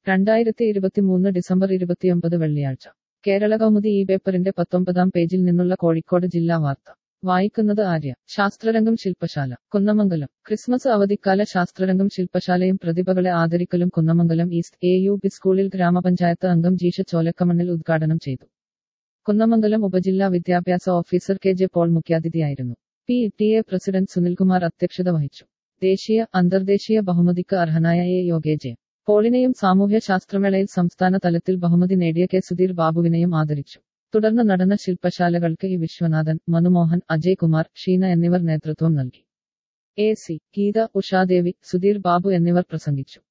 രണ്ടായിരത്തി ഇരുപത്തിമൂന്ന് ഡിസംബർ ഇരുപത്തിയൊമ്പത് വെള്ളിയാഴ്ച കേരള കൗമുദി ഈ പേപ്പറിന്റെ പത്തൊമ്പതാം പേജിൽ നിന്നുള്ള കോഴിക്കോട് ജില്ലാ വാർത്ത വായിക്കുന്നത് ആര്യ ശാസ്ത്രരംഗം ശില്പശാല കുന്നമംഗലം ക്രിസ്മസ് അവധിക്കാല ശാസ്ത്രരംഗം ശില്പശാലയും പ്രതിഭകളെ ആദരിക്കലും Kunnamangalam east A U P സ്കൂളിൽ ഗ്രാമപഞ്ചായത്ത് അംഗം ജീഷ ചോലക്കമണ്ണിൽ ഉദ്ഘാടനം ചെയ്തു കുന്നമംഗലം ഉപജില്ലാ വിദ്യാഭ്യാസ ഓഫീസർ കെ ജെ പോൾ മുഖ്യാതിഥിയായിരുന്നു P T A president Sunilkumar അധ്യക്ഷത വഹിച്ചു ദേശീയ അന്തർദേശീയ ബഹുമതിക്ക് അർഹനായ എ യോഗേജെ പോളിനെയും സാമൂഹ്യ ശാസ്ത്രമേളയിൽ സംസ്ഥാന തലത്തിൽ ബഹുമതി നേടിയ കെ സുധീർ ബാബുവിനെയും ആദരിച്ചു തുടർന്ന് നടന്ന ശില്പശാലകൾക്ക് ഇ വിശ്വനാഥൻ മനുമോഹൻ അജയ് കുമാർ ഷീന എന്നിവർ നേതൃത്വം നൽകി എ സി ഗീത ഉഷാദേവി സുധീർ ബാബു എന്നിവർ പ്രസംഗിച്ചു